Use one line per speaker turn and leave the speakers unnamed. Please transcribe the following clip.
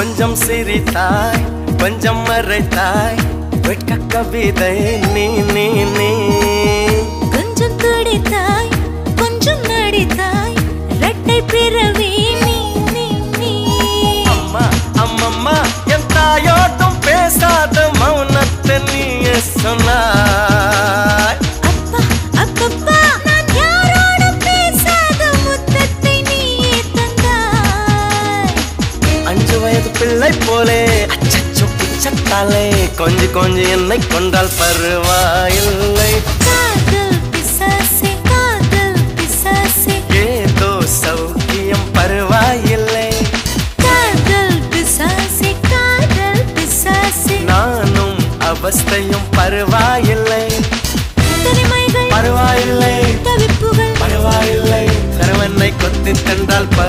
கொஞ்சம் சிரித்தாய் கொஞ்சம் மறைத்தாய் வெட்க கவிதை நீ நீ நீ
கொஞ்சம் துடித்தாய் கொஞ்சம் நடித்தாய் ரெட்டை பிறவி நீ நீ நீ
அம்மா அம்மம்மா என் தாயோட்டும் பேசாத மௌனத்தை நீயே சொன்னாய்
அப்பா அப்பப்பா நான் யாரோடும் பேசாத முத்தத்தை நீயே தந்தாய்
அஞ்சு வயது பிள்ளை போலே அச்சச்சோ பிச்சத்தாலே கொஞ்சி கொஞ்சி என்னை கொண்டால் பருவாயில்லை
காதல் பிசாசே காதல் பிசாசே
ஏதோ சௌக்கியம் பருவாயில்லை
காதல் பிசாசே காதல் பிசாசே
நானும் அவஸ்தையும் பருவாயில்லை
தனிமைகள்
பருவாயில்லை
தவிப்புகள்
பருவாயில்லை கருவனை கொத்தி தந்தால்